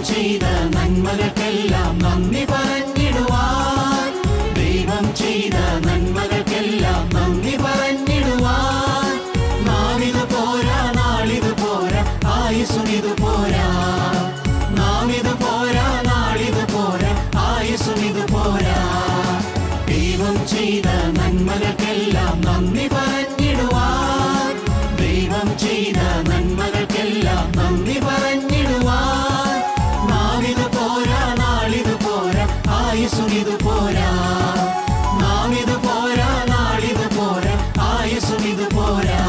ചെയ്ത നന്മകൾക്കെല്ലാം നന്ദി പറഞ്ഞിടുവാൻ ദൈവം ചെയ്ത നന്മകൾക്കെല്ലാം നന്ദി പറഞ്ഞിടുവാൻ നാവിത് പോരാ നാളിത് പോരാ ആയുസുമിത് പോരാ നാവിത് പോരാ നാളിത് പോരാ ആയുസുമിത് പോരാ ദൈവം ചെയ്ത നന്മകൾക്കെല്ലാം നന്ദി പറഞ്ഞിടുവാൻ ദൈവം ചെയ്ത നന്മകൾക്കെല്ലാം നന്ദി പറഞ്ഞിടുവാൻ നാവിത് പോരാ നാളിത് പോരാ ആയുസുമിത് പോരാ നാവിത് പോരാ നാളിത് പോരാ ആയുസുമിത് പോരാ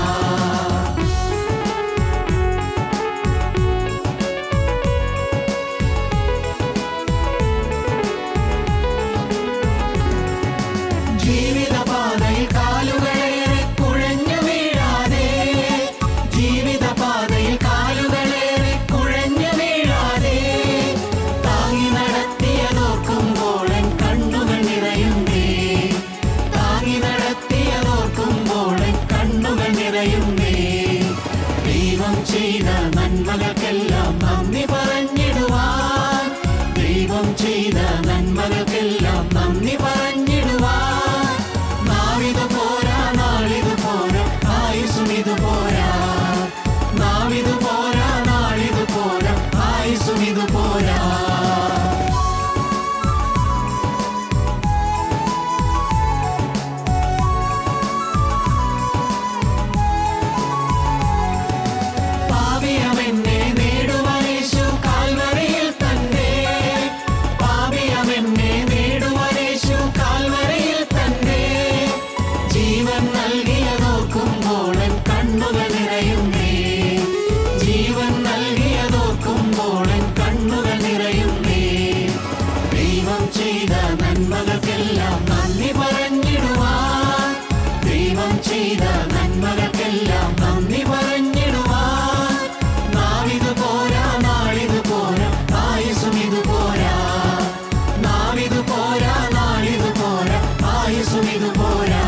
ജീവിതപാതയിൽ കാലുകളേറെ കുഴഞ്ഞു വീഴാതെ ജീവിതപാതയിൽ കാലുകളേറെ കുഴഞ്ഞു വീഴാതെ താങ്ങി നടത്തിയതോർക്കുമ്പോൾ എൻ കണ്ണുകൾ നിറയുന്നേ താങ്ങി നടത്തിയതോർക്കുമ്പോൾ എൻ കണ്ണുകൾ നിറയുന്നേ ദൈവം ചെയ്ത നന്മകൾക്കെല്ലാം നന്ദി പറഞ്ഞിടുവാൻ ദൈവം ചെയ്ത നന്മകൾക്കെല്ലാം നന്ദി പറഞ്ഞിടുവാൻ നാവിത് പോരാ നാളിത് പോരാ ആയുസുമിത് പോരാ നാവിത് പോരാ നാളിത് പോരാ ആയുസുമിത് പോരാ പാപിയമെന്നെ നേടുവാനേശു കാൽവറിയിൽ തന്നെ പാപിയമെന്നെ നേടുവാനേശു കാൽവറിയിൽ തന്നെ ജീവൻ നൽകിയതോർക്കുമ്പോൾ എൻ കണ്ണുകൾ നിറയുന്നേ ജീവൻ നൽകിയതോർക്കുമ്പോൾ എൻ കണ്ണുകൾ നിറയുന്നേ ദൈവം ചെയ്ത നന്മകൾക്കെല്ലാം നന്ദി പറഞ്ഞിടുവാൻ ദൈവം ചെയ്ത നന്മകൾക്കെല്ലാം നന്ദി പറഞ്ഞിടുവാൻ നാവിത് പോരാ നാളിത് പോരാ ആയുസുമിത് പോരാ നാവിത് പോരാ നാളിത് പോരാ ആയുസുമിത് പോരാ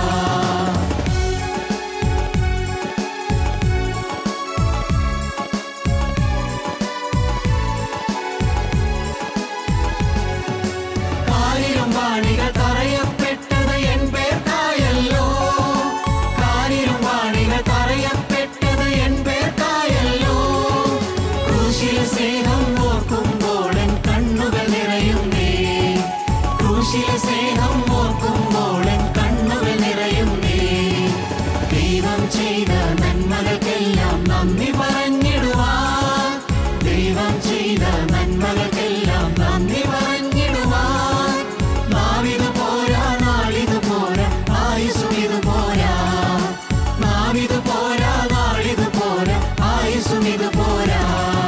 കാലിലും വാണികൾ തറയപ്പെട്ടത് എൻ പേർക്കായല്ലോ കാലിലും വാണികൾ തറയപ്പെട്ടത് എൻ പേർക്കായല്ലോ ക്രൂശിൽ സ്നേഹം ഓർക്കുമ്പോൾ എൻ കണ്ണുകൾ നിറയുന്നേ ക്രൂശിൽ സ്നേഹം ഓർക്കുമ്പോൾ എൻ കണ്ണുകൾ നിറയുന്നേ ദൈവം ചെയ്ത നന്മകൾക്കെല്ലാം നന്ദി പറഞ്ഞിടുവാൻ ദൈവം ചെയ്ത നന്മകൾക്കെല്ലാം നന്ദി പറഞ്ഞിടുവാൻ നാവിത് പോരാ നാളിത് പോരാ ആയുസുമിത് പോരാ നാവിത് പോരാ നാളിത് പോരാ ആയുസുമിത് പോരാ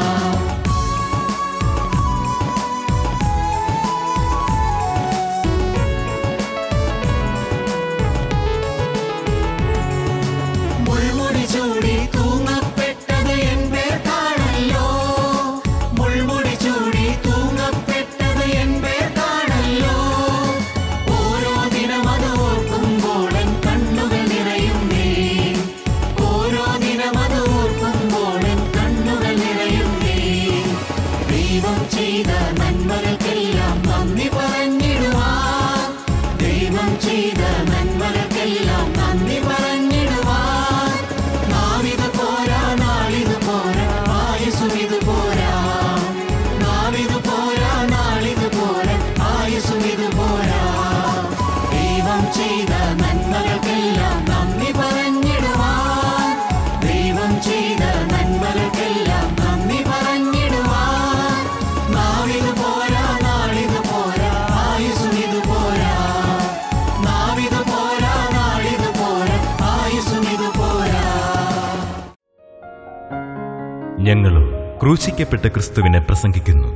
മുൾമുടി ചൂടി തൂങ്ങപ്പെട്ടത് എൻ പേർക്കാണല്ലോ മുൾമുടി ചൂടി തൂങ്ങപ്പെട്ടത് എൻ പേർക്കാണല്ലോ ഓരോ ദിനം അത് ഓർക്കുമ്പോൾ എൻ കണ്ണുകൾ നിറയുന്നേ ഓരോ ദിനം അത് ഓർക്കുമ്പോൾ എൻ കണ്ണുകൾ നിറയുന്നേ ദൈവം ചെയ്ത നന്മകൾക്കെല്ലാം നന്ദി പറഞ്ഞിടുവാൻ ദൈവം ചെയ്ത നന്മകൾക്കെല്ലാം നന്ദി പറഞ്ഞിടുവാൻ നാവിത് പോരാ നാളിത് പോരാ ആയുസുമിത് പോരാ നാവിത് പോരാ നാളിത് പോരാ ആയുസുമിത് പോരാ ദൈവം ചെയ്ത നന്മകൾക്കെല്ലാം നന്ദി പറഞ്ഞിടുവാൻ ദൈവം ചെയ്ത നന്മകൾക്കെല്ലാം നന്ദി പറഞ്ഞിടുവാൻ നാവിത് പോരാ നാളിത് പോരാ ആയുസുമിത് പോരാ നാവിത് പോരാ നാളിത് പോരാ ആയുസുമിത് പോരാ ഞങ്ങളും ക്രൂശിക്കപ്പെട്ട ക്രിസ്തുവിനെ പ്രസംഗിക്കുന്നു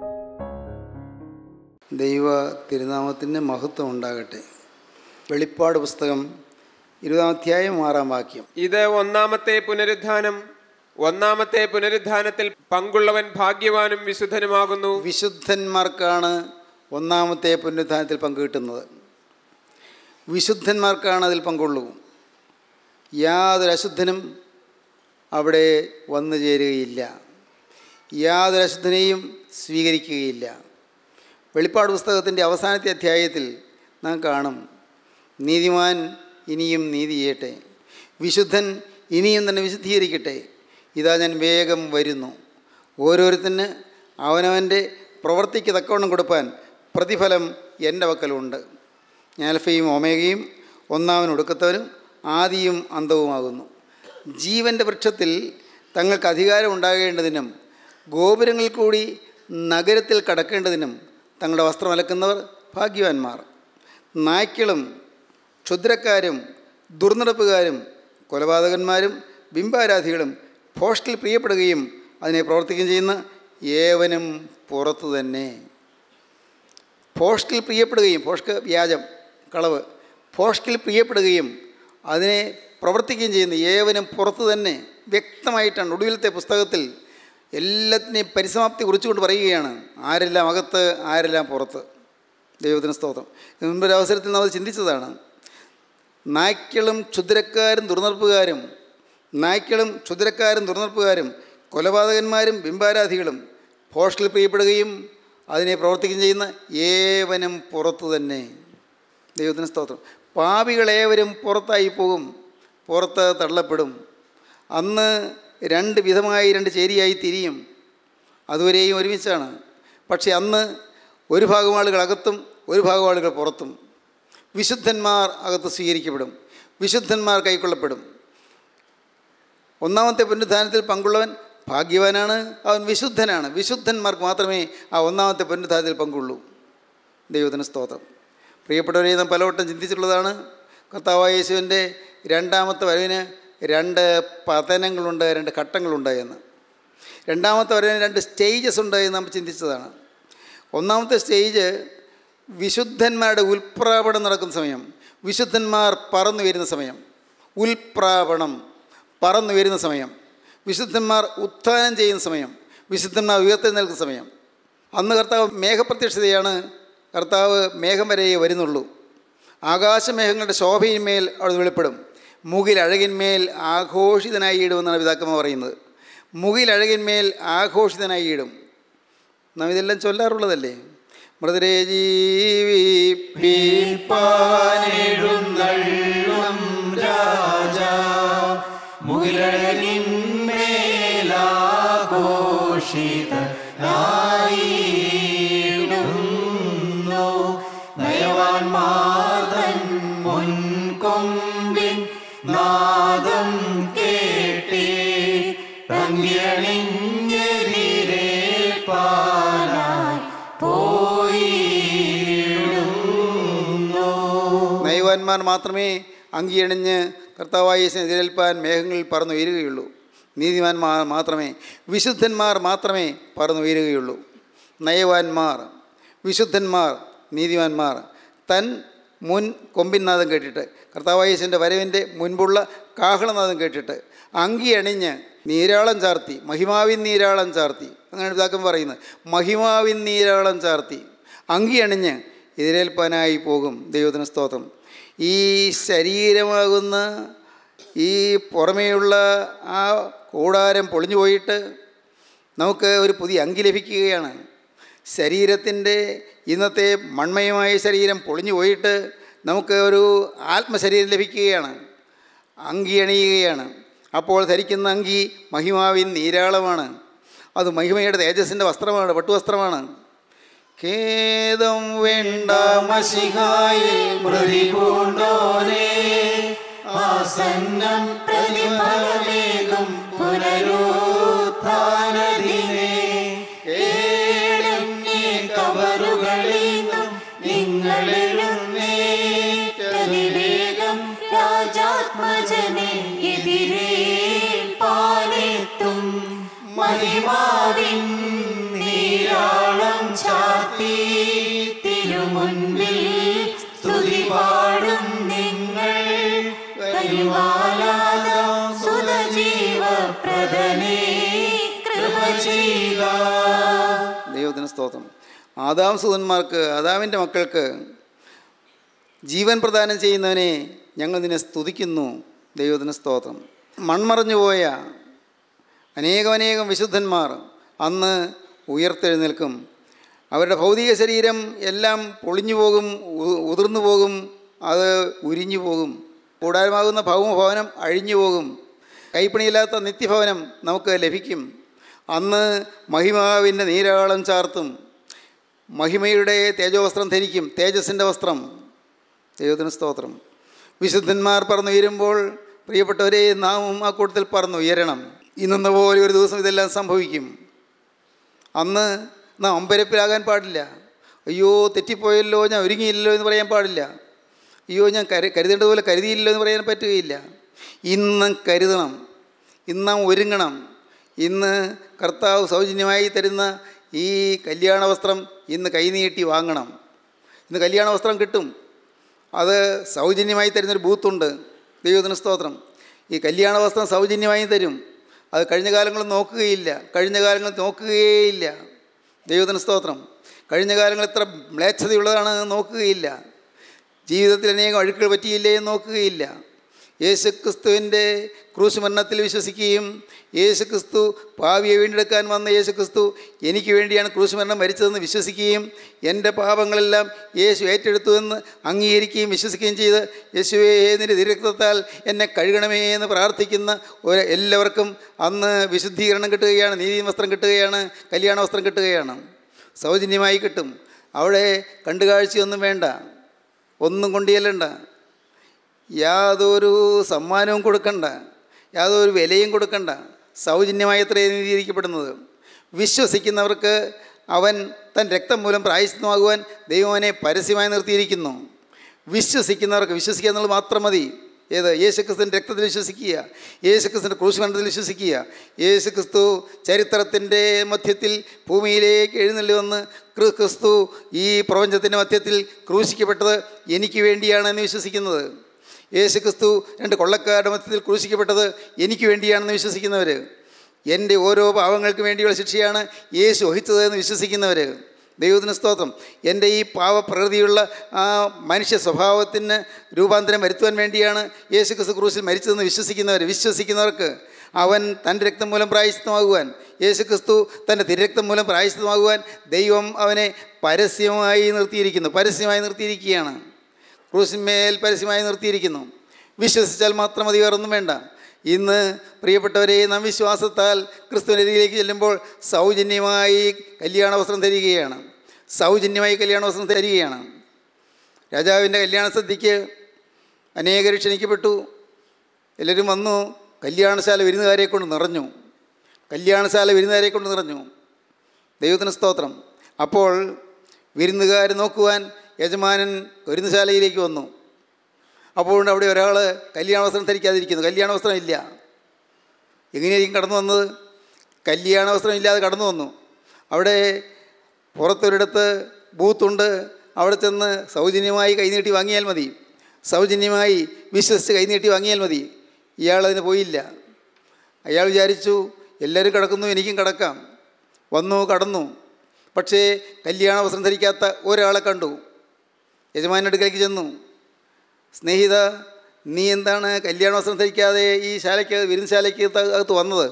ദൈവ തിരുനാമത്തിന് മഹത്വം ഉണ്ടാകട്ടെ വെളിപ്പാട് പുസ്തകം ഇരുപതാം അധ്യായം ആറാം വാക്യം ഇത് ഒന്നാമത്തെ പുനരുദ്ധാനം ഒന്നാമത്തെ പുനരുദ്ധാനത്തിൽ പങ്കുള്ളവൻ ഭാഗ്യവാനും വിശുദ്ധനുമാകുന്നു വിശുദ്ധന്മാർക്കാണ് ഒന്നാമത്തെ പുനരുദ്ധാനത്തിൽ പങ്കുകിട്ടുന്നത് വിശുദ്ധന്മാർക്കാണ് അതിൽ പങ്കുള്ളൂ യാതൊരു അശുദ്ധനും അവിടെ വന്നു ചേരുകയില്ല യാതൊരു അശുദ്ധനെയും സ്വീകരിക്കുകയില്ല വെളിപ്പാട് പുസ്തകത്തിൻ്റെ അവസാനത്തെ അധ്യായത്തിൽ നാം കാണും നീതിമാൻ ഇനിയും നീതി ചെയ്യട്ടെ വിശുദ്ധൻ ഇനിയും തന്നെ വിശുദ്ധീകരിക്കട്ടെ ഇതാ ഞാൻ വേഗം വരുന്നു ഓരോരുത്തന് അവനവൻ്റെ പ്രവൃത്തിക്ക് തക്കവണ്ണം കൊടുപ്പാൻ പ്രതിഫലം എൻ്റെ പക്കലുണ്ട് ഞാൻ അൽഫയും ഒമേഗയും ഒന്നാമൻ ഒടുക്കത്തവനും ആദിയും അന്തവുമാകുന്നു ജീവൻ്റെ വൃക്ഷത്തിൽ തങ്ങൾക്ക് അധികാരം ഉണ്ടാകേണ്ടതിനും ഗോപുരങ്ങളിൽ കൂടി നഗരത്തിൽ കടക്കേണ്ടതിനും തങ്ങളുടെ വസ്ത്രം അലക്കുന്നവർ ഭാഗ്യവാന്മാർ നായ്ക്കളും ക്ഷുദ്രക്കാരും ദുർനടപ്പുകാരും കൊലപാതകന്മാരും ബിംബാരാധികളും ഭോഷ്കിൽ പ്രിയപ്പെടുകയും അതിനെ പ്രവർത്തിക്കുകയും ചെയ്യുന്ന ഏവനും പുറത്തു തന്നെ ഭോഷ്കിൽ പ്രിയപ്പെടുകയും ഭോഷ്ക്ക് വ്യാജം കളവ് ഭോഷ്കിൽ പ്രിയപ്പെടുകയും അതിനെ പ്രവർത്തിക്കുകയും ചെയ്യുന്ന ഏവനും പുറത്തു തന്നെ വ്യക്തമായിട്ടാണ് ഒടുവിലത്തെ പുസ്തകത്തിൽ എല്ലാത്തിനെയും പരിസമാപ്തി കുറിച്ചുകൊണ്ട് പറയുകയാണ് ആരെല്ലാം അകത്ത് ആരെല്ലാം പുറത്ത് ദൈവത്തിന് സ്തോത്രം ഇതിന് മുമ്പൊരു അവസരത്തിൽ നമ്മൾ ചിന്തിച്ചതാണ് നായ്ക്കളും ക്ഷുദ്രക്കാരും ദുർനടപ്പുകാരും നായ്ക്കളും ക്ഷുദ്രക്കാരും ദുർനടപ്പുകാരും കൊലപാതകന്മാരും ബിംബാരാധികളും ഭോഷ്കിൽ പ്രിയപ്പെടുകയും അതിനെ പ്രവർത്തിക്കുകയും ചെയ്യുന്ന ഏവനും പുറത്തു തന്നെ ദൈവത്തിന് സ്തോത്രം പാപികളേവരും പുറത്തായി പോകും പുറത്ത് തള്ളപ്പെടും അന്ന് രണ്ട് വിധമായി രണ്ട് ചേരിയായി തിരിയും അതുവരെയും ഒരുമിച്ചാണ് പക്ഷേ അന്ന് ഒരു ഭാഗം ആളുകൾ അകത്തും ഒരു ഭാഗം ആളുകൾ പുറത്തും വിശുദ്ധന്മാർ അകത്ത് സ്വീകരിക്കപ്പെടും വിശുദ്ധന്മാർ കൈക്കൊള്ളപ്പെടും ഒന്നാമത്തെ പുനരുദ്ധാനത്തിൽ പങ്കുള്ളവൻ ഭാഗ്യവാനാണ് അവൻ വിശുദ്ധനാണ് വിശുദ്ധന്മാർക്ക് മാത്രമേ ആ ഒന്നാമത്തെ പുനരുദ്ധാനത്തിൽ പങ്കുള്ളൂ ദൈവത്തിന് സ്തോത്രം പ്രിയപ്പെട്ടവരെ നാം പലവട്ടം ചിന്തിച്ചിട്ടുള്ളതാണ് കർത്താവായ യേശുവിൻ്റെ രണ്ടാമത്തെ വരവിന് രണ്ട് പതനങ്ങളുണ്ട് രണ്ട് ഘട്ടങ്ങളുണ്ട് എന്ന് രണ്ടാമത്തെ വരവിന് രണ്ട് സ്റ്റേജസ് ഉണ്ട് എന്ന് നാം ചിന്തിച്ചതാണ് ഒന്നാമത്തെ സ്റ്റേജ് വിശുദ്ധന്മാരുടെ ഉൽപ്രാപണം നടക്കുന്ന സമയം വിശുദ്ധന്മാർ പറന്നു വരുന്ന സമയം ഉൽപ്രാപണം പറന്നു വരുന്ന സമയം വിശുദ്ധന്മാർ ഉത്ഥാനം ചെയ്യുന്ന സമയം വിശുദ്ധന്മാർ ഉയർത്തെഴുന്നേൽക്കുന്ന സമയം അന്ന് കർത്താവ് മേഘപ്രത്യക്ഷതയാണ് കർത്താവ് മേഘം വരെ വരുന്നുള്ളൂ ആകാശമേഘങ്ങളുടെ ശോഭയിന്മേൽ അവിടെ വെളിപ്പെടും മുകിലഴകിന്മേൽ ആഘോഷിതനായി ഇടുമെന്നാണ് പിതാക്കന്മാർ പറയുന്നത് മുകിലഴകിന്മേൽ ആഘോഷിതനായി ഇടും നാം ഇതെല്ലാം ചൊല്ലാറുള്ളതല്ലേ മൃതരെ ജീവിപ്പാനെഴുന്നള്ളും രാജാ മുകിലഴകിന്മേലാഘോഷിതനായിടുന്നു നയവാൻമാർതൻ മുൻകൊമ്പിൻ നാദം കേട്ടേ തങ്കിയണിഞ്ഞെതിരേൽപ്പാനായി പോയിടുന്നു നയവാന്മാർ മാത്രമേ അങ്കിയണിഞ്ഞ് കർത്താവായ എതിരേൽപ്പാൻ മേഘങ്ങളിൽ പറന്നു ഉയരുകയുള്ളൂ നീതിമാന്മാർ മാത്രമേ വിശുദ്ധന്മാർ മാത്രമേ പറന്നു ഉയരുകയുള്ളൂ നയവാന്മാർ വിശുദ്ധന്മാർ നീതിമാന്മാർ തൻ മുൻ കൊമ്പിൻനാദം കേട്ടിട്ട് കർത്താവായേശൻ്റെ വരവിൻ്റെ മുൻപുള്ള കാഹളനാദം കേട്ടിട്ട് അങ്കി അണിഞ്ഞ് നീരാളം ചാർത്തി മഹിമാവിൻ നീരാളം ചാർത്തി അങ്ങനെയാണ് പിതാക്കൻ പറയുന്നത് മഹിമാവിൻ നീരാളം ചാർത്തി അങ്കി അണിഞ്ഞ് എതിരേൽപ്പാനായി പോകും ദൈവത്തിന് സ്തോത്രം ഈ ശരീരമാകുന്ന ഈ പുറമേയുള്ള ആ കൂടാരം പൊളിഞ്ഞു പോയിട്ട് നമുക്ക് ഒരു പുതിയ അങ്കി ലഭിക്കുകയാണ് ശരീരത്തിൻ്റെ ഇന്നത്തെ മൺമയമായ ശരീരം പൊളിഞ്ഞു പോയിട്ട് നമുക്ക് ഒരു ആത്മശരീരം ലഭിക്കുകയാണ് അങ്കി അണിയുകയാണ് അപ്പോൾ ധരിക്കുന്ന അങ്കി മഹിമാവിൻ നീരാളമാണ് അത് മഹിമയുടെ തേജസ്സിൻ്റെ വസ്ത്രമാണ് പട്ടുവസ്ത്രമാണ് ഖേദം വേണ്ട മഷിഹായിൽ മൃതി പൂണ്ടോനേ ആസന്നം പ്രതിഫലമേകും പുനരുത്ഥാനദിനേ കേടന്നേ കവറുകളിൽ നിന്നും നിങ്ങളെഴുന്നേറ്റതിവേഗം രാജാത്മജനെ എതിരേൽപ്പാനെത്തും മഹിമാവിൻ നീരാളം ചാത്തി തിരുമുൻപിൽ സ്തുതി പാടും നിങ്ങൾ കരുവാലാത സുതജീവപ്രദനേ കൃപ ചെയ്യുക ദൈവത്തിന് സ്തോത്രം ആദാം സുതന്മാർക്ക് ആദാമിൻ്റെ മക്കൾക്ക് ജീവൻ പ്രദാനം ചെയ്യുന്നവനെ ഞങ്ങൾ നിന്നെ സ്തുതിക്കുന്നു ദൈവത്തിന് സ്തോത്രം മൺമറഞ്ഞു പോയ അനേകമനേകം വിശുദ്ധന്മാർ അന്ന് ഉയർത്തെഴുന്നേൽക്കും അവരുടെ ഭൗതിക ശരീരം എല്ലാം പൊളിഞ്ഞു പോകും ഉ- ഉതിർന്നു പോകും അത് ഉരിഞ്ഞു പോകും കൂടാരമാകുന്ന ഭൗമഭവനം അഴിഞ്ഞു പോകും കൈപ്പണിയില്ലാത്ത നിത്യഭവനം നമുക്ക് ലഭിക്കും അന്ന് മഹിമാവിൻ്റെ നീരാളം ചാർത്തും മഹിമയുടെ തേജോവസ്ത്രം ധരിക്കും തേജസ്സിൻ്റെ വസ്ത്രം ദൈവത്തിന് സ്തോത്രം വിശുദ്ധന്മാർ പറന്നുയരുമ്പോൾ പ്രിയപ്പെട്ടവരെ നാമും ആ കൂട്ടത്തിൽ പറന്നുയരണം ഇന്നെന്ന പോലെ ഒരു ദിവസം ഇതെല്ലാം സംഭവിക്കും അന്ന് നാം അമ്പരപ്പിലാകാൻ പാടില്ല അയ്യോ തെറ്റിപ്പോയല്ലോ ഞാൻ ഒരുങ്ങിയില്ലല്ലോ എന്ന് പറയാൻ പാടില്ല അയ്യോ ഞാൻ കരു കരുതേണ്ടതുപോലെ കരുതിയില്ലല്ലോ എന്ന് പറയാൻ പറ്റുകയില്ല ഇന്ന് കരുതണം ഇന്ന് നാം ഒരുങ്ങണം ഇന്ന് കർത്താവ് സൗജന്യമായി തരുന്ന ഈ കല്യാണ വസ്ത്രം ഇന്ന് കൈനീട്ടി വാങ്ങണം ഇന്ന് കല്യാണ വസ്ത്രം കിട്ടും അത് സൗജന്യമായി തരുന്നൊരു ബൂത്തുണ്ട് ദൈവത്തിന് സ്തോത്രം ഈ കല്യാണ വസ്ത്രം സൗജന്യമായി തരും അത് കഴിഞ്ഞ കാലങ്ങൾ നോക്കുകയില്ല കഴിഞ്ഞ കാലങ്ങൾ നോക്കുകയേയില്ല ദൈവത്തിന് സ്തോത്രം കഴിഞ്ഞ കാലങ്ങൾ എത്ര മ്ലേച്ഛതയുള്ളതാണ് നോക്കുകയില്ല ജീവിതത്തിൽ അനേകം അഴുക്കുകൾ പറ്റിയില്ലേ എന്ന് നോക്കുകയില്ല യേശു ക്രിസ്തുവിൻ്റെ ക്രൂശ് മരണത്തിൽ വിശ്വസിക്കുകയും യേശു ക്രിസ്തു പാവിയെ വീണ്ടെടുക്കാൻ വന്ന യേശു ക്രിസ്തു എനിക്ക് വേണ്ടിയാണ് ക്രൂശ് മരണം മരിച്ചതെന്ന് വിശ്വസിക്കുകയും എൻ്റെ പാപങ്ങളെല്ലാം യേശു ഏറ്റെടുത്തുവെന്ന് അംഗീകരിക്കുകയും വിശ്വസിക്കുകയും ചെയ്ത് യേശുവേ നിന്റെ തിരക്തത്താൽ എന്നെ കഴുകണമേ എന്ന് പ്രാർത്ഥിക്കുന്ന ഒരു എല്ലാവർക്കും അന്ന് വിശുദ്ധീകരണം കിട്ടുകയാണ് നീതി വസ്ത്രം കിട്ടുകയാണ് കല്യാണ വസ്ത്രം കിട്ടുകയാണ് സൗജന്യമായി കിട്ടും അവിടെ കണ്ടുകാഴ്ചയൊന്നും വേണ്ട ഒന്നും കൊണ്ടുചെല്ലണ്ട യാതൊരു സമ്മാനവും കൊടുക്കണ്ട യാതൊരു വിലയും കൊടുക്കണ്ട സൗജന്യമായി എത്രയും നീതിയിരിക്കപ്പെടുന്നത് വിശ്വസിക്കുന്നവർക്ക് അവൻ തൻ രക്തം മൂലം പ്രായശ്ചിത്തമാകുവാൻ ദൈവവനെ പരസ്യമായി നിർത്തിയിരിക്കുന്നു വിശ്വസിക്കുന്നവർക്ക് വിശ്വസിക്കുക എന്നുള്ളത് മാത്രം മതി ഏത് യേശുക്രിസ്തുവിൻ്റെ രക്തത്തിൽ വിശ്വസിക്കുക യേശുക്രിസ്തുവിൻ്റെ ക്രൂശുമരണത്തിൽ വിശ്വസിക്കുക യേശുക്രിസ്തു ചരിത്രത്തിൻ്റെ മധ്യത്തിൽ ഭൂമിയിലേക്ക് എഴുന്നള്ളി വന്ന് ക്രി- ക്രിസ്തു ഈ പ്രപഞ്ചത്തിൻ്റെ മധ്യത്തിൽ ക്രൂശിക്കപ്പെട്ടത് എനിക്ക് വേണ്ടിയാണ് എന്ന് വിശ്വസിക്കുന്നത് യേശുക്രിസ്തു രണ്ട് കൊള്ളക്കാരുടെ മധ്യത്തിൽ ക്രൂശിക്കപ്പെട്ടത് എനിക്ക് വേണ്ടിയാണെന്ന് വിശ്വസിക്കുന്നവർ എൻ്റെ ഓരോ പാവങ്ങൾക്ക് വേണ്ടിയുള്ള ശിക്ഷയാണ് യേശു വഹിച്ചതെന്ന് വിശ്വസിക്കുന്നവർ ദൈവത്തിന് സ്തോത്രം എൻ്റെ ഈ പാവപ്രകൃതിയുള്ള ആ മനുഷ്യ സ്വഭാവത്തിന് രൂപാന്തരം വരുത്തുവാൻ വേണ്ടിയാണ് യേശു ക്രിസ്തു ക്രൂശിൽ മരിച്ചതെന്ന് വിശ്വസിക്കുന്നവർ വിശ്വസിക്കുന്നവർക്ക് അവൻ തൻ്റെ രക്തം മൂലം പ്രായശ്ചിത്തമാകുവാൻ യേശു ക്രിസ്തു തൻ്റെ തിരക്തം മൂലം പ്രായശ്ചിത്തമാകുവാൻ ദൈവം അവനെ പരസ്യമായി നിർത്തിയിരിക്കുന്നു പരസ്യമായി നിർത്തിയിരിക്കുകയാണ് ക്രൂശിന്മേൽ പരസ്യമായി നിർത്തിയിരിക്കുന്നു വിശ്വസിച്ചാൽ മാത്രം മതി വേറൊന്നും വേണ്ട ഇന്ന് പ്രിയപ്പെട്ടവരെ നാം വിശ്വാസത്താൽ ക്രിസ്തുവിനരികിലേക്ക് ചെല്ലുമ്പോൾ സൗജന്യമായി കല്യാണ വസ്ത്രം ധരിക്കുകയാണ് സൗജന്യമായി കല്യാണ വസ്ത്രം ധരികയാണ് രാജാവിൻ്റെ കല്യാണ സദ്യക്ക് അനേകർ ക്ഷണിക്കപ്പെട്ടു എല്ലാവരും വന്നു കല്യാണശാല വിരുന്നുകാരെ കൊണ്ട് നിറഞ്ഞു കല്യാണശാല വിരുന്നുകാരെ കൊണ്ട് നിറഞ്ഞു ദൈവത്തിന് സ്തോത്രം അപ്പോൾ വിരുന്നുകാർ നോക്കുവാൻ യജമാനൻ വിരുന്നുശാലയിലേക്ക് വന്നു അപ്പോൾ അവിടെ ഒരാൾ കല്യാണ വസ്ത്രം ധരിക്കാതിരിക്കുന്നു കല്യാണ വസ്ത്രം ഇല്ല എങ്ങനെയായിരിക്കും കടന്നു വന്നത് കല്യാണ വസ്ത്രം ഇല്ലാതെ കടന്നു വന്നു അവിടെ പുറത്തൊരിടത്ത് ബൂത്തുണ്ട് അവിടെ ചെന്ന് സൗജന്യമായി കൈനീട്ടി വാങ്ങിയാൽ മതി സൗജന്യമായി വിശ്വസിച്ച് കൈനീട്ടി വാങ്ങിയാൽ മതി ഇയാൾ അതിന് പോയില്ല അയാൾ വിചാരിച്ചു എല്ലാവരും കിടക്കുന്നു എനിക്കും കിടക്കാം വന്നു കടന്നു പക്ഷേ കല്യാണ വസ്ത്രം ധരിക്കാത്ത ഒരാളെ കണ്ടു യജമാൻ്റെ അടുക്കലേക്ക് ചെന്നു സ്നേഹിത നീ എന്താണ് കല്യാണ വസ്ത്രം ധരിക്കാതെ ഈ ശാലയ്ക്ക് വിരുന്നുശാലയ്ക്ക് അകത്ത് വന്നത്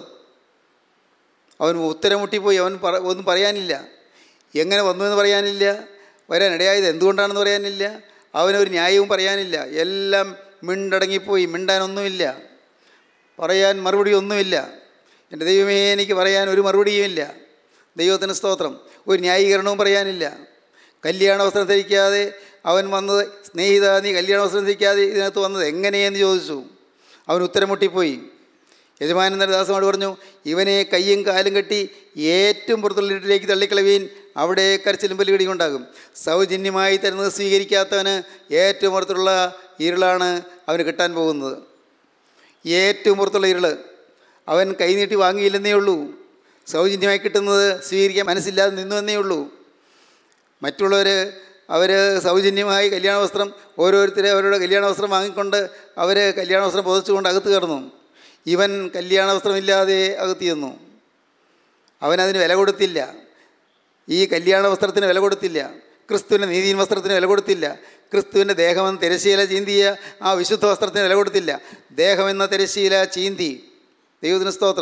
അവൻ ഉത്തരം മുട്ടിപ്പോയി അവൻ പറ ഒന്നും പറയാനില്ല എങ്ങനെ വന്നു എന്ന് പറയാനില്ല വരാനിടയായത് എന്തുകൊണ്ടാണെന്ന് പറയാനില്ല അവനൊരു ന്യായവും പറയാനില്ല എല്ലാം മിണ്ടടങ്ങിപ്പോയി മിണ്ടാനൊന്നുമില്ല പറയാൻ മറുപടി ഒന്നുമില്ല എൻ്റെ ദൈവമേ എനിക്ക് പറയാൻ ഒരു മറുപടിയുമില്ല ദൈവത്തിന് സ്തോത്രം ഒരു ന്യായീകരണവും പറയാനില്ല കല്യാണ വസ്ത്രം ധരിക്കാതെ അവൻ വന്നത് സ്നേഹിത നീ കല്യാണ വസ്ത്രം ധരിക്കാതെ ഇതിനകത്ത് വന്നത് എങ്ങനെയെന്ന് ചോദിച്ചു അവൻ ഉത്തരം മുട്ടിപ്പോയി യജമാനൻ നരദാസനോട് പറഞ്ഞു ഇവനെ കയ്യും കാലും കെട്ടി ഏറ്റവും പുറത്തുള്ള ഇരുട്ടിലേക്ക് തള്ളിക്കളവീൻ അവിടെ കരച്ചിലും പല്ലുകടി ഉണ്ടാകും സൗജന്യമായി തരുന്നത് സ്വീകരിക്കാത്തവന് ഏറ്റവും പുറത്തുള്ള ഇരുളാണ് അവന് കിട്ടാൻ പോകുന്നത് ഏറ്റവും പുറത്തുള്ള ഇരുള് അവൻ കൈനീട്ടി വാങ്ങിയില്ലെന്നേ ഉള്ളൂ സൗജന്യമായി കിട്ടുന്നത് സ്വീകരിക്കാൻ മനസ്സില്ലാതെ നിന്നു എന്നേ ഉള്ളൂ മറ്റുള്ളവർ അവർ സൗജന്യമായി കല്യാണ വസ്ത്രം ഓരോരുത്തരെ അവരുടെ കല്യാണ വസ്ത്രം വാങ്ങിക്കൊണ്ട് അവർ കല്യാണ വസ്ത്രം പുതച്ചുകൊണ്ട് അകത്ത് കയറുന്നു ഇവൻ കല്യാണ വസ്ത്രമില്ലാതെ അകത്ത് ചെന്നു അവനതിന് വില കൊടുത്തില്ല ഈ കല്യാണ വസ്ത്രത്തിന് വില കൊടുത്തില്ല ക്രിസ്തുവിൻ്റെ നീതിൻ വസ്ത്രത്തിന് വില കൊടുത്തില്ല ക്രിസ്തുവിൻ്റെ ദേഹമെന്ന തിരശീല ചീന്തിയ ആ വിശുദ്ധ വസ്ത്രത്തിന് വില കൊടുത്തില്ല ദേഹമെന്ന തിരശീല ചീന്തി ദൈവത്തിന് സ്തോത്രം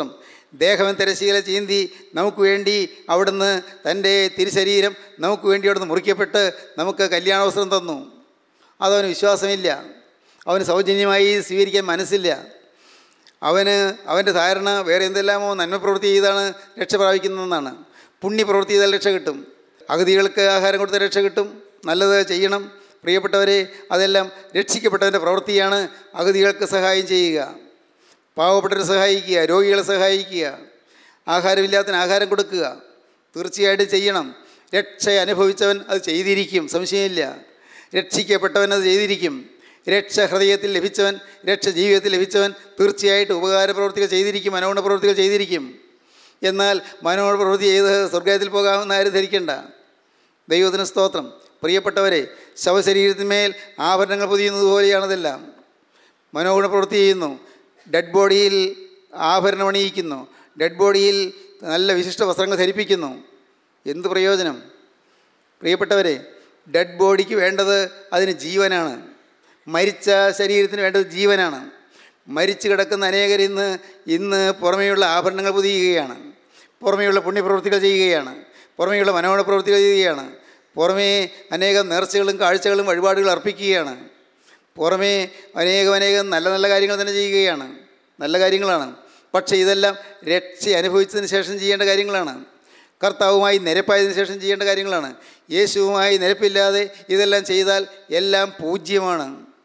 ദേഹം തിരശീല ചീന്തി നമുക്ക് വേണ്ടി അവിടുന്ന് തൻ്റെ തിരുശരീരം നമുക്ക് വേണ്ടി അവിടുന്ന് മുറിക്കപ്പെട്ട് നമുക്ക് കല്യാണവസ്ത്രം തന്നു അതവന് വിശ്വാസമില്ല അവന് സൗജന്യമായി സ്വീകരിക്കാൻ മനസ്സില്ല അവന് അവൻ്റെ ധാരണ വേറെ എന്തെല്ലാമോ നന്മ പ്രവൃത്തി ചെയ്താണ് രക്ഷ പ്രാപിക്കുന്നതെന്നാണ് പുണ്യപ്രവൃത്തി ചെയ്താൽ രക്ഷ കിട്ടും അഗതികൾക്ക് ആഹാരം കൊടുത്താൽ രക്ഷ കിട്ടും നല്ലത് ചെയ്യണം പ്രിയപ്പെട്ടവരെ അതെല്ലാം രക്ഷിക്കപ്പെട്ടവൻ്റെ പ്രവൃത്തിയാണ് അഗതികൾക്ക് സഹായം ചെയ്യുക പാവപ്പെട്ടവരെ സഹായിക്കുക രോഗികളെ സഹായിക്കുക ആഹാരമില്ലാത്തതിന് ആഹാരം കൊടുക്കുക തീർച്ചയായിട്ടും ചെയ്യണം രക്ഷ അനുഭവിച്ചവൻ അത് ചെയ്തിരിക്കും സംശയമില്ല രക്ഷിക്കപ്പെട്ടവൻ അത് ചെയ്തിരിക്കും രക്ഷ ഹൃദയത്തിൽ ലഭിച്ചവൻ രക്ഷ ജീവിതത്തിൽ ലഭിച്ചവൻ തീർച്ചയായിട്ടും ഉപകാര പ്രവൃത്തികൾ ചെയ്തിരിക്കും മനോഗുണ പ്രവൃത്തികൾ ചെയ്തിരിക്കും എന്നാൽ മനോഗുണ പ്രവൃത്തി ചെയ്ത് സ്വർഗത്തിൽ പോകാമെന്ന് ആരും ധരിക്കണ്ട ദൈവത്തിന് സ്തോത്രം പ്രിയപ്പെട്ടവരെ ശവശരീരത്തിന്മേൽ ആഭരണങ്ങൾ പൊതിയുന്നത് പോലെയാണതെല്ലാം മനോഗുണ പ്രവൃത്തി ചെയ്യുന്നു ഡെഡ് ബോഡിയിൽ ആഭരണം അണിയിക്കുന്നു ഡെഡ് ബോഡിയിൽ നല്ല വിശിഷ്ട വസ്ത്രങ്ങൾ ധരിപ്പിക്കുന്നു എന്ത് പ്രയോജനം പ്രിയപ്പെട്ടവരെ ഡെഡ് ബോഡിക്ക് വേണ്ടത് അതിന് ജീവനാണ് മരിച്ച ശരീരത്തിന് വേണ്ടത് ജീവനാണ് മരിച്ചു കിടക്കുന്ന അനേകർ ഇന്ന് ഇന്ന് പുറമേയുള്ള ആഭരണങ്ങൾ പുതിയുകയാണ് പുറമേയുള്ള പുണ്യപ്രവൃത്തികൾ ചെയ്യുകയാണ് പുറമേയുള്ള മനോഹര പ്രവൃത്തികൾ ചെയ്യുകയാണ് പുറമേ അനേകം നേർച്ചകളും കാഴ്ചകളും വഴിപാടുകളും അർപ്പിക്കുകയാണ് പുറമേ അനേകം അനേകം നല്ല നല്ല കാര്യങ്ങൾ തന്നെ ചെയ്യുകയാണ് നല്ല കാര്യങ്ങളാണ് പക്ഷേ ഇതെല്ലാം രക്ഷ അനുഭവിച്ചതിന് ശേഷം ചെയ്യേണ്ട കാര്യങ്ങളാണ് കർത്താവുമായി നിരപ്പായതിനു ശേഷം ചെയ്യേണ്ട കാര്യങ്ങളാണ് യേശുവുമായി നിരപ്പില്ലാതെ ഇതെല്ലാം ചെയ്താൽ എല്ലാം പൂജ്യമാണ്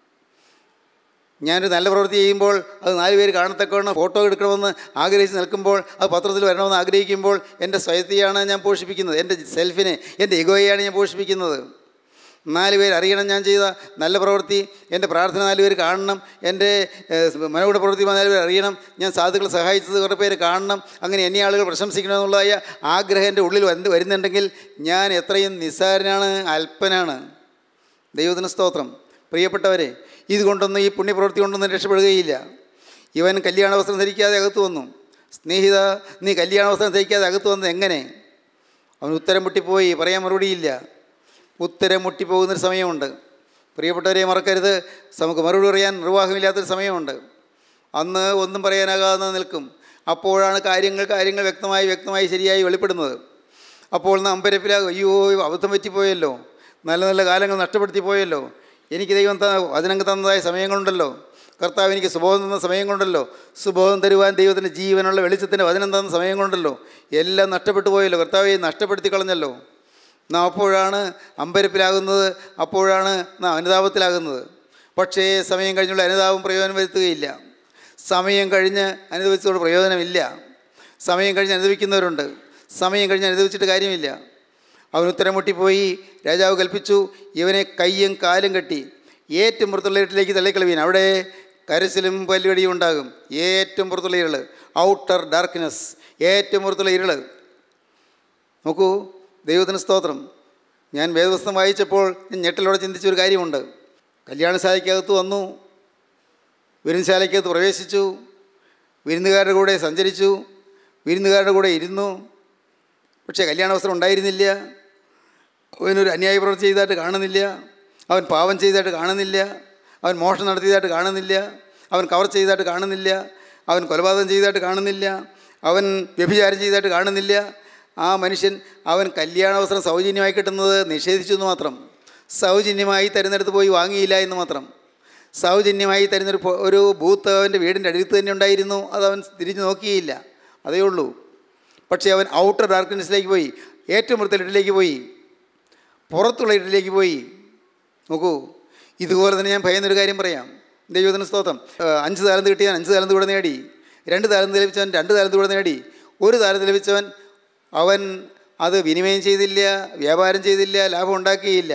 ഞാനൊരു നല്ല പ്രവൃത്തി ചെയ്യുമ്പോൾ അത് നാല് പേര് കാണത്തക്കവണ്ണം ഫോട്ടോ എടുക്കണമെന്ന് ആഗ്രഹിച്ച് നിൽക്കുമ്പോൾ അത് പത്രത്തിൽ വരണമെന്ന് ആഗ്രഹിക്കുമ്പോൾ എൻ്റെ സ്വയത്തെയാണ് ഞാൻ പോഷിപ്പിക്കുന്നത് എൻ്റെ സെൽഫിനെ എൻ്റെ ഇഗോയെയാണ് ഞാൻ പോഷിപ്പിക്കുന്നത് നാല് പേര് അറിയണം ഞാൻ ചെയ്ത നല്ല പ്രവൃത്തി എൻ്റെ പ്രാർത്ഥന നാല് പേര് കാണണം എൻ്റെ മനോഗുണ പ്രവൃത്തി നാല് പേര് അറിയണം ഞാൻ സാധുക്കളെ സഹായിച്ചത് കുറേ പേര് കാണണം അങ്ങനെ എന്നെ ആളുകൾ പ്രശംസിക്കണമെന്നുള്ളതായ ആഗ്രഹം എൻ്റെ ഉള്ളിൽ വന്ന് വരുന്നുണ്ടെങ്കിൽ ഞാൻ എത്രയും നിസ്സാരനാണ് അല്പനാണ് ദൈവത്തിന് സ്തോത്രം പ്രിയപ്പെട്ടവരെ ഇതുകൊണ്ടൊന്നും ഈ പുണ്യപ്രവൃത്തി കൊണ്ടൊന്നും രക്ഷപ്പെടുകയില്ല ഇവൻ കല്യാണ വസ്ത്രം ധരിക്കാതെ അകത്ത് വന്നു സ്നേഹിത നീ കല്യാണ വസ്ത്രം ധരിക്കാതെ അകത്ത് വന്നത് എങ്ങനെ അവൻ ഉത്തരം മുട്ടിപ്പോയി പറയാൻ മറുപടിയില്ല ഉത്തരം മുട്ടിപ്പോകുന്നൊരു സമയമുണ്ട് പ്രിയപ്പെട്ടവരെ മറക്കരുത് നമുക്ക് മറുപടി പറയാൻ നിർവാഹമില്ലാത്തൊരു സമയമുണ്ട് അന്ന് ഒന്നും പറയാനാകാതെ നിൽക്കും അപ്പോഴാണ് കാര്യങ്ങൾ കാര്യങ്ങൾ വ്യക്തമായി വ്യക്തമായി ശരിയായി വെളിപ്പെടുന്നത് അപ്പോൾ നാം അമ്പരപ്പിലാകും അയ്യോ അബദ്ധം പറ്റിപ്പോയല്ലോ നല്ല നല്ല കാലങ്ങൾ നഷ്ടപ്പെടുത്തി പോയല്ലോ എനിക്ക് ദൈവം ത വചനങ്ങൾ തന്നതായ സമയങ്ങളുണ്ടല്ലോ കർത്താവ് എനിക്ക് സുബോധം തന്ന സമയങ്ങളുണ്ടല്ലോ സുബോധം തരുവാൻ ദൈവത്തിൻ്റെ ജീവനുള്ള വെളിച്ചത്തിൻ്റെ വചനം തന്ന സമയങ്ങളുണ്ടല്ലോ എല്ലാം നഷ്ടപ്പെട്ടു പോയല്ലോ കർത്താവെ നഷ്ടപ്പെടുത്തി കളഞ്ഞല്ലോ നാം അപ്പോഴാണ് അമ്പരപ്പിലാകുന്നത് അപ്പോഴാണ് നാം അനുതാപത്തിലാകുന്നത് പക്ഷേ സമയം കഴിഞ്ഞുള്ള അനുതാപം പ്രയോജനം വരുത്തുകയില്ല സമയം കഴിഞ്ഞ് അനുഭവിച്ചതോട് പ്രയോജനമില്ല സമയം കഴിഞ്ഞ് അനുഭവിക്കുന്നവരുണ്ട് സമയം കഴിഞ്ഞ് അനുഭവിച്ചിട്ട് കാര്യമില്ല അവൻ ഉത്തരം മുട്ടിപ്പോയി രാജാവ് കൽപ്പിച്ചു ഇവനെ കയ്യും കാലും കെട്ടി ഏറ്റവും പുറത്തുള്ള വീട്ടിലേക്ക് തള്ളിക്കളവീൻ അവിടെ കരച്ചിലും പല്ലുകടിയും ഉണ്ടാകും ഏറ്റവും പുറത്തുള്ള ഇരുള് ഔട്ടർ ഡാർക്ക്നെസ് ഏറ്റവും പുറത്തുള്ള ഇരുള് നോക്കൂ ദൈവത്തിന് സ്തോത്രം ഞാൻ വേദവസ്തം വായിച്ചപ്പോൾ ഞാൻ ഞെട്ടലോടെ ചിന്തിച്ചൊരു കാര്യമുണ്ട് കല്യാണശാലയ്ക്കകത്ത് വന്നു വിരുന്നുശാലയ്ക്കകത്ത് പ്രവേശിച്ചു വിരുന്നുകാരുടെ കൂടെ സഞ്ചരിച്ചു വിരുന്നുകാരുടെ കൂടെ ഇരുന്നു പക്ഷേ കല്യാണ വസ്ത്രം ഉണ്ടായിരുന്നില്ല അവനൊരു അന്യായ പ്രവൃത്തി ചെയ്തതായിട്ട് കാണുന്നില്ല അവൻ പാപം ചെയ്തതായിട്ട് കാണുന്നില്ല അവൻ മോഷണം നടത്തിയതായിട്ട് കാണുന്നില്ല അവൻ കവർ ചെയ്തതായിട്ട് കാണുന്നില്ല അവൻ കൊലപാതകം ചെയ്തതായിട്ട് കാണുന്നില്ല അവൻ വ്യഭിചാരം ചെയ്തതായിട്ട് കാണുന്നില്ല ആ മനുഷ്യൻ അവൻ കല്യാണവസ്ത്രം സൗജന്യമായി കിട്ടുന്നത് നിഷേധിച്ചു എന്ന് മാത്രം സൗജന്യമായി തരുന്നിടത്ത് പോയി വാങ്ങിയില്ല എന്ന് മാത്രം സൗജന്യമായി തരുന്നൊരു പൊ- ഒരു ബൂത്ത് അവൻ്റെ വീടിൻ്റെ അടുത്ത് തന്നെ ഉണ്ടായിരുന്നു അത് അവൻ തിരിഞ്ഞു നോക്കിയില്ല അതേ ഉള്ളൂ പക്ഷേ അവൻ ഔട്ടർ ഡാർക്ക്നെസ്സിലേക്ക് പോയി ഏറ്റവും പുറത്തുള്ള ഇട്ടിലേക്ക് പോയി പുറത്തുള്ള ഇട്ടിലേക്ക് പോയി നോക്കൂ ഇതുപോലെ തന്നെ ഞാൻ ഭയന്നൊരു കാര്യം പറയാം ദൈവത്തിന് സ്തോത്രം ഏഹ് അഞ്ച് താലന്ത് കിട്ടിയവൻ അഞ്ച് താലന്ത് കൂടെ നേടി രണ്ട് താലന്ത് ലഭിച്ചവൻ രണ്ട് താലന്ത് കൂടെ നേടി ഒരു താലന്ത് ലഭിച്ചവൻ അവൻ അത് വിനിമയം ചെയ്തില്ല വ്യാപാരം ചെയ്തില്ല ലാഭം ഉണ്ടാക്കിയില്ല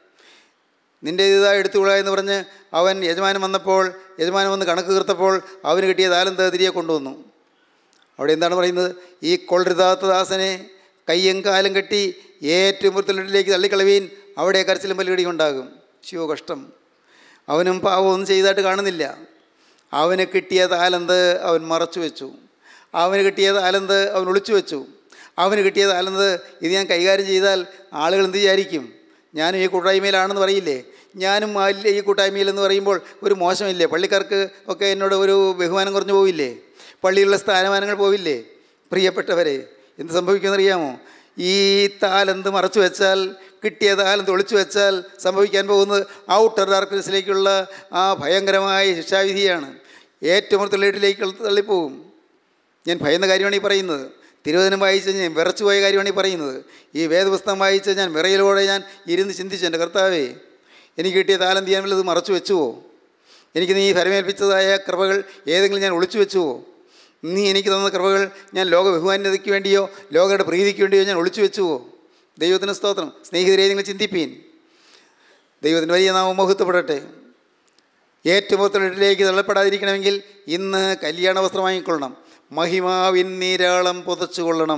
നിൻ്റെ ഇതാ എടുത്തുകൊള്ളുക എന്ന് പറഞ്ഞ് അവൻ യജമാനൻ വന്നപ്പോൾ യജമാനൻ വന്ന് കണക്ക് തീർത്തപ്പോൾ അവന് കിട്ടിയ താലന്ത് തിരികെ കൊണ്ടുവന്നു അവിടെ എന്താണ് പറയുന്നത് ഈ കൊള്ളരുതാത്ത ദാസനെ കയ്യും കാലും കെട്ടി ഏറ്റവും പുറത്തുള്ളിലേക്ക് തള്ളിക്കളവീൻ അവിടെ കരച്ചിലും പല്ലുകടി ഉണ്ടാകും ശിവ കഷ്ടം അവനും പാവമൊന്നും ചെയ്തതായിട്ട് കാണുന്നില്ല അവന് കിട്ടിയ താലന്ത് അവൻ മറച്ചു വെച്ചു അവന് കിട്ടിയ താലന്ത് അവൻ ഒളിച്ചു വെച്ചു അവന് കിട്ടിയ താലന്ത് ഇത് ഞാൻ കൈകാര്യം ചെയ്താൽ ആളുകൾ എന്ത് വിചാരിക്കും ഞാനും ഈ കൂട്ടായ്മയിലാണെന്ന് പറയില്ലേ ഞാനും അല്ല ഈ കൂട്ടായ്മയിലെന്ന് പറയുമ്പോൾ ഒരു മോശമില്ലേ പള്ളിക്കാർക്ക് ഒക്കെ എന്നോട് ഒരു ബഹുമാനം കുറഞ്ഞു പോവില്ലേ പള്ളിയിലുള്ള സ്ഥാനമാനങ്ങൾ പോവില്ലേ പ്രിയപ്പെട്ടവരെ എന്ത് സംഭവിക്കുമെന്നറിയാമോ ഈ താലന്ത് മറച്ചു വെച്ചാൽ കിട്ടിയ താലന്ത് ഒളിച്ചു വെച്ചാൽ സംഭവിക്കാൻ പോകുന്നത് ഔട്ടർ ഡാർക്ക്നെസ്സിലേക്കുള്ള ആ ഭയങ്കരമായ ശിക്ഷാവിധിയാണ് ഏറ്റവും അടുത്തുള്ളേട്ടിലേക്ക് തള്ളിപ്പോവും ഞാൻ ഭയന്ന കാര്യമാണ് ഈ പറയുന്നത് തിരുവചനം വായിച്ച് ഞാൻ വിറച്ചു പോയ കാര്യമാണ് ഈ പറയുന്നത് ഈ വേദപുസ്തകം വായിച്ച് ഞാൻ വിറയിലൂടെ ഞാൻ ഇരുന്ന് ചിന്തിച്ചു എൻ്റെ കർത്താവേ എനിക്ക് കിട്ടിയ താലന്ത് ഞാൻ വല്ലത് മറച്ചു വെച്ചുവോ എനിക്ക് നീ ഫലമേൽപ്പിച്ചതായ കൃപകൾ ഏതെങ്കിലും ഞാൻ ഒളിച്ചു വെച്ചുവോ നീ എനിക്ക് തന്ന കൃപകൾ ഞാൻ ലോക ബഹുമാന്യതയ്ക്ക് വേണ്ടിയോ ലോകയുടെ പ്രീതിക്ക് വേണ്ടിയോ ഞാൻ ഒളിച്ചു വെച്ചുവോ ദൈവത്തിന് സ്തോത്രം സ്നേഹിതരെ നിങ്ങൾ ചിന്തിപ്പീൻ ദൈവത്തിന് വലിയ നാമം മഹത്വപ്പെടട്ടെ ഏറ്റവും ഒത്തലിലേക്ക് തള്ളപ്പെടാതിരിക്കണമെങ്കിൽ ഇന്ന് കല്യാണ വസ്ത്രം വാങ്ങിക്കൊള്ളണം മഹിമാവിൻ നീരാളം പുതച്ചു കൊള്ളണം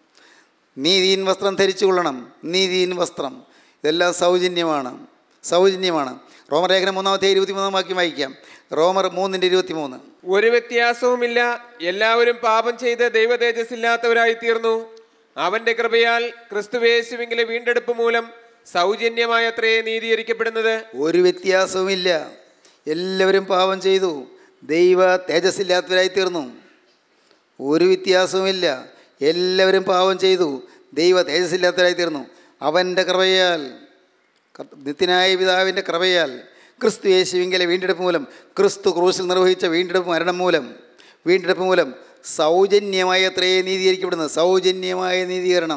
നീതിയിൻ വസ്ത്രം ധരിച്ചു കൊള്ളണം നീതിയിൻ വസ്ത്രം ഇതെല്ലാം സൗജന്യമാണ് സൗജന്യമാണ് റോമർ ലേഖനം മൂന്നാമത്തെ ഇരുപത്തി മൂന്നാം വാക്യം വായിക്കാം റോമർ മൂന്നിൻ്റെ ഇരുപത്തി മൂന്ന് ഒരു വ്യത്യാസവുമില്ല എല്ലാവരും പാപം ചെയ്ത് ദൈവ തേജസ്സില്ലാത്തവരായി തീർന്നു അവന്റെ കൃപയാൽ ക്രിസ്തുവേശുവിങ്കിലെ വീണ്ടെടുപ്പ് മൂലം സൗജന്യമായത്രേ നീതീകരിക്കപ്പെടുന്നത് ഒരു വ്യത്യാസവുമില്ല എല്ലാവരും പാപം ചെയ്തു ദൈവ തേജസ്സില്ലാത്തവരായി തീർന്നു ഒരു വ്യത്യാസവുമില്ല എല്ലാവരും പാപം ചെയ്തു ദൈവ തേജസ്സില്ലാത്തവരായി തീർന്നു അവൻ്റെ കൃപയാൽ കർത്ത- നിത്യനായ പിതാവിൻ്റെ കൃപയാൽ ക്രിസ്തു യേശുവിങ്കലെ വീണ്ടെടുപ്പ് മൂലം ക്രിസ്തു ക്രൂശിൽ നിർവഹിച്ച വീണ്ടെടുപ്പ് മരണം മൂലം വീണ്ടെടുപ്പ് മൂലം സൗജന്യമായ അത്രയേ നീതീകരിക്കപ്പെടുന്നത് സൗജന്യമായ നീതീകരണം